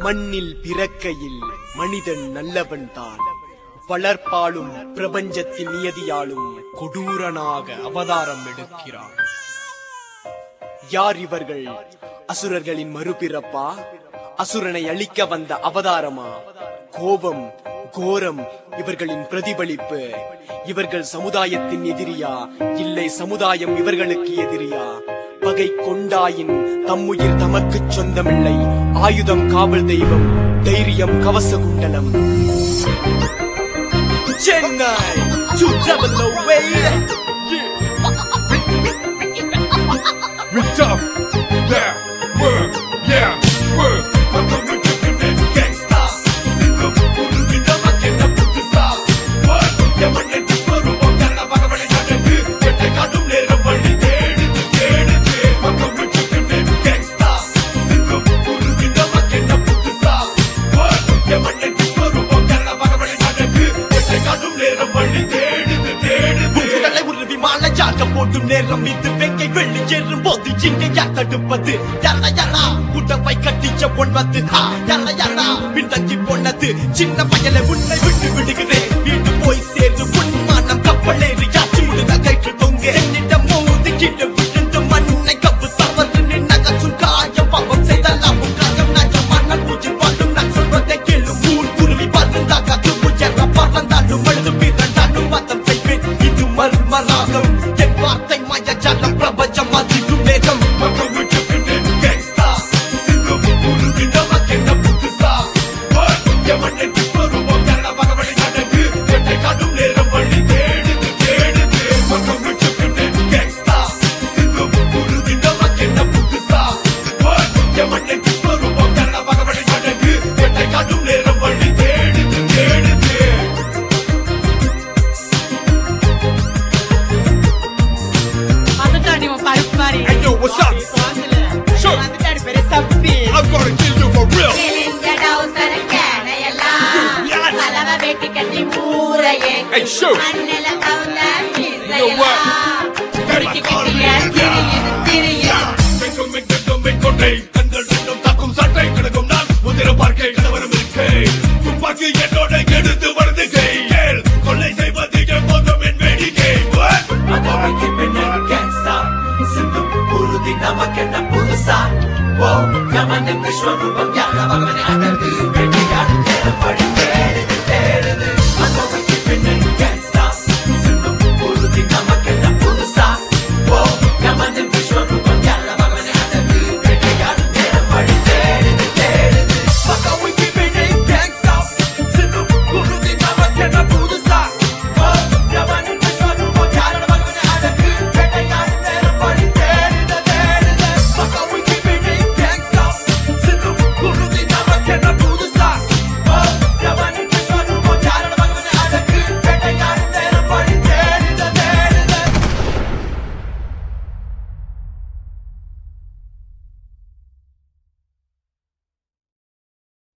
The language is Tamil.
மண்ணில் பிறக்கையில் மனிதன் நல்லவன் தான் வளர்ப்பாலும் பிரபஞ்சத்தின் நியதியாலும் கொடூரனாக அவதாரம் எடுக்கிறான் யார் இவர்கள் அசுரர்களின் மறுபிறப்பா அசுரனை அழிக்க வந்த அவதாரமா கோபம் கோரம் இவர்களின் பிரதிபலிப்பு இவர்கள் சமுதாயத்தின் எதிரியா இல்லை சமுதாயம் இவர்களுக்கு எதிரியா பகை கொண்டாயின் தம்முயிர் தமக்குச் சொந்தமில்லை ஆயுதம் காவல் தெய்வம் தைரியம் கவச குண்டலம் Chennai to double away. We're tough. Yeah, work, yeah, work. Welcome to Chicken Gangsta. Singapore, kita makin dapat besar. Work, yang menjadi perubahan karena bagaimana நடந்து வெட்டை காட்டும் நேரம் வழி தேடுது தேடுது Welcome to Chicken Gangsta. Singapore, kita makin dapat besar. Work, yang menjadi perubahan karena bagaimana நடந்து வெட்டை காட்டும் நேரம் வழி தேடுது தேடுது உங்களை ஒரு விமானயாக போடும் நேரம் இது வெங்கை வெள்ளி ஏறும் போது இங்க யார் தடுப்பது யாரா யாரா உடவை கட்டிச்ச பொன்வது ஹா, யாரா யாரா பின்தங்கி போனது சின்ன பயலை உன்னை விட்டு விடுகிறேன் வீட்டு போய் சேர்ந்து உன்மானம் கப்பலேறி யாச்சு முழுத கயிற்று தொங்க என்னிடம் மோதி கீழே விழுந்து மண்ணை கப்பு தவறு நின்னகச்சும் காயம் பாவம் செய்தலாம் காயம் நஜமான பூஜை பாடும் நான் சொல்வதை கேளு ஊர் குருவி பறந்தாக உயர பறந்தாலும் அழுது பிறந்தாலும் மதம் செய்வேன் இது மர்மராகம் என் வார்த்தை மயஜாலம் பிரபஞ்சம் அதிரும் வேகம் Welcome to Chicken Gangsta. Singapore, kita makin dapat besar. Work, yang menjadi perubahan karena bagaimana நடந்து வெட்டை காட்டும் நேரம் வழி தேடுது தேடுது Welcome to Chicken Gangsta. Singapore, kita makin dapat besar. Work, yang menjadi perubahan karena bagaimana நடந்து வெட்டை காட்டும் நேரம் வழி தேடுது தேடுது வந்துட்டாடி உன் பருப்பு மாதிரி. Hey, yo, what's up? வாசல்ல. Sure. வந்துட்டாடி பெரிய சப்பி. I'm gonna kill you for real. கிழிஞ்ச டவுசர் கேனையெல்லாம் Yes. கலவ வெட்டி கட்டி ஊரையே Hey, sure. மண்ணில கவுந்த know what? மீசையெல்லாம் குறுக்கி கட்டிய திரியுது திரியுது மெங்கும் மெங்கும் மெங்கொண்டை கண்கள் ரெண்டும் தாக்கும் சட்டை கிடக்கும் நான் முதிர பார்க்கை கலவரம் இருக்கை துப்பாக்கி என்னோட எடுத்து வருது கை கேள் கொள்ளை செய்வது எப்போதும் என் வேடிக்கை What? நமக்கு